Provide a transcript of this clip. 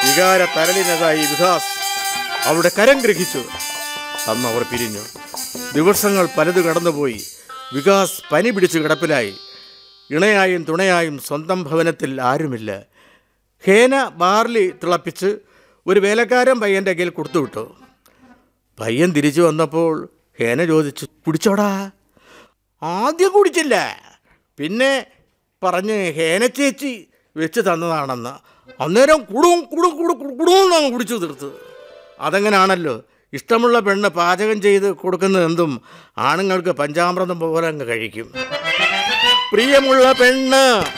വികാര തരളിനതായി വികാസ് അവളുടെ കരം ഗ്രഹിച്ചു അന്ന് അവർ പിരിഞ്ഞു ദിവസങ്ങൾ പലത് കടന്നുപോയി വികാസ് പനി പിടിച്ച് കിടപ്പിലായി ഇണയായും തുണയായും സ്വന്തം ഭവനത്തിൽ ആരുമില്ല ഹേന ബാർലി തിളപ്പിച്ച് ഒരു വേലക്കാരൻ പയ്യൻ്റെ കയ്യിൽ കൊടുത്തുവിട്ടു പയ്യൻ തിരിച്ചു വന്നപ്പോൾ ഹേന ചോദിച്ചു കുടിച്ചോടാ ആദ്യം കുടിച്ചില്ല പിന്നെ പറഞ്ഞ് ഹേന ചേച്ചി വെച്ച് തന്നതാണെന്ന് അന്നേരം കുടും കുടും കുടു കുടുമെന്നാണ് കുടിച്ചു തീർത്ത് അതെങ്ങനാണല്ലോ ഇഷ്ടമുള്ള പെണ്ണ് പാചകം ചെയ്ത് കൊടുക്കുന്നത് എന്തും ആണുങ്ങൾക്ക് പഞ്ചാമൃതം പോലെ അങ്ങ് കഴിക്കും പ്രിയമുള്ള പെണ്ണ്